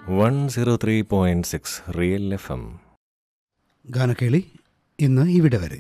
one zero three point six real F M ഗാനക്കേളി ഇന്ന് ഇവിടെ വരെ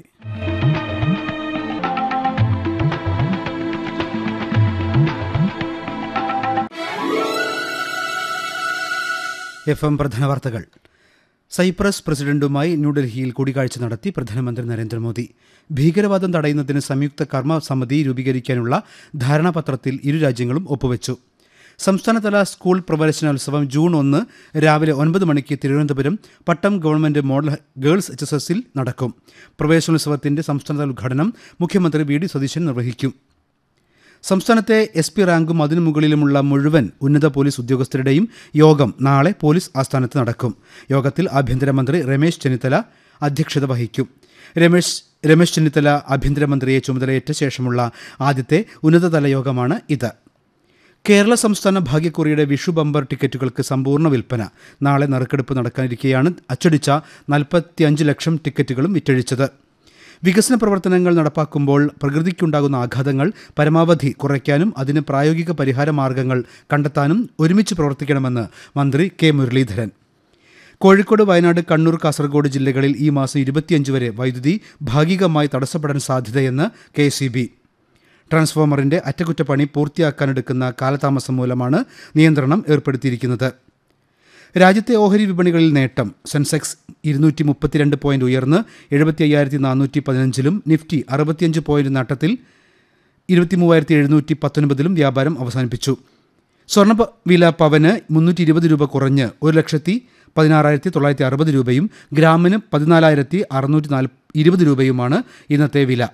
എഫ് എം പ്രധാന വാർത്തകൾ സൈപ്രസ് പ്രസിഡന്റുമായി ന്യൂഡൽഹിയിൽ കൂടിക്കാഴ്ച നടത്തി പ്രധാനമന്ത്രി നരേന്ദ്രമോദി ഭീകരവാദം തടയുന്നതിന് സംയുക്ത കർമ്മ സമിതി രൂപീകരിക്കാനുള്ള ധാരണാപത്രത്തിൽ ഇരു രാജ്യങ്ങളും ഒപ്പുവെച്ചു സംസ്ഥാനതല സ്കൂൾ പ്രവേശനോത്സവം ജൂൺ ഒന്ന് രാവിലെ ഒൻപത് മണിക്ക് Thiruvananthapuram Pattom government model girls H S എസിൽ നടക്കും പ്രവേശനോത്സവത്തിന്റെ സംസ്ഥാനതല ഉദ്ഘാടനം മുഖ്യമന്ത്രി വി ഡി സതീശൻ നിർവഹിക്കും സംസ്ഥാനത്തെ എസ് പി റാങ്കും അതിനു മുകളിലുമുള്ള മുഴുവൻ ഉന്നത പോലീസ് ഉദ്യോഗസ്ഥരുടെയും യോഗം നാളെ പോലീസ് ആസ്ഥാനത്ത് നടക്കും യോഗത്തിൽ ആഭ്യന്തരമന്ത്രി രമേശ് ചെന്നിത്തല അധ്യക്ഷത വഹിക്കും രമേശ് രമേശ് ചെന്നിത്തല ആഭ്യന്തരമന്ത്രിയെ ചുമതലയേറ്റ ശേഷമുള്ള ആദ്യത്തെ ഉന്നതതല യോഗമാണ് ഇത് കേരള സംസ്ഥാന ഭാഗ്യക്കുറിയുടെ വിഷു ബമ്പർ ടിക്കറ്റുകൾക്ക് സമ്പൂർണ്ണ വിൽപ്പന നാളെ നറുക്കെടുപ്പ് നടക്കാനിരിക്കെയാണ് അച്ചടിച്ച നാൽപ്പത്തിയഞ്ച് ലക്ഷം ടിക്കറ്റുകളും വിറ്റഴിച്ചത് വികസന പ്രവർത്തനങ്ങൾ നടപ്പാക്കുമ്പോൾ പ്രകൃതിക്കുണ്ടാകുന്ന ആഘാതങ്ങൾ പരമാവധി കുറയ്ക്കാനും അതിന് പ്രായോഗിക പരിഹാര മാർഗങ്ങൾ കണ്ടെത്താനും ഒരുമിച്ച് പ്രവർത്തിക്കണമെന്ന് മന്ത്രി കെ മുരളീധരൻ കോഴിക്കോട് വയനാട് കണ്ണൂർ കാസർഗോഡ് ജില്ലകളിൽ ഈ മാസം ഇരുപത്തിയഞ്ച് വരെ വൈദ്യുതി ഭാഗികമായി തടസ്സപ്പെടാൻ സാധ്യതയെന്ന് കെ സി ബി ട്രാൻസ്ഫോമറിന്റെ അറ്റകുറ്റപ്പണി പൂർത്തിയാക്കാനെടുക്കുന്ന കാലതാമസം മൂലമാണ് നിയന്ത്രണം ഏർപ്പെടുത്തിയിരിക്കുന്നത് രാജ്യത്തെ ഓഹരി വിപണികളിൽ നേട്ടം സെൻസെക്സ് ഇരുന്നൂറ്റി മുപ്പത്തിരണ്ട് പോയിന്റ് ഉയർന്ന് എഴുപത്തി അയ്യായിരത്തി നാനൂറ്റി പതിനഞ്ചിലും നിഫ്റ്റി അറുപത്തിയഞ്ച് പോയിന്റ് നട്ടത്തിൽ ഇരുപത്തി മൂവായിരത്തി എഴുന്നൂറ്റി പത്തൊൻപതിലും വ്യാപാരം അവസാനിപ്പിച്ചു സ്വർണ്ണ പ- വില പവന് മുന്നൂറ്റി ഇരുപത് രൂപ കുറഞ്ഞ് ഒരു ലക്ഷത്തി പതിനാറായിരത്തി തൊള്ളായിരത്തി അറുപത് രൂപയും ഗ്രാമിന് പതിനാലായിരത്തി അറുന്നൂറ്റി നാല് ഇരുപത് രൂപയുമാണ് ഇന്നത്തെ വില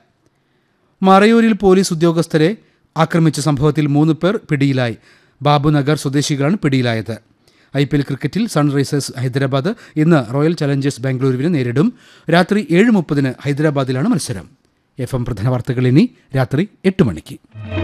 മറയൂരിൽ പോലീസ് ഉദ്യോഗസ്ഥരെ ആക്രമിച്ച സംഭവത്തിൽ മൂന്ന് പേർ പിടിയിലായി ബാബുനഗർ സ്വദേശികളാണ് പിടിയിലായത് ഐ പി എൽ ക്രിക്കറ്റിൽ സൺറൈസേഴ്സ് ഹൈദരാബാദ് ഇന്ന് റോയൽ ചലഞ്ചേഴ്സ് ബാംഗ്ലൂരുവിനെ നേരിടും രാത്രി ഏഴ് മുപ്പതിന് ഹൈദരാബാദിലാണ് മത്സരം എഫ് എം പ്രധാന വാർത്തകൾ ഇനി രാത്രി എട്ട് മണിക്ക്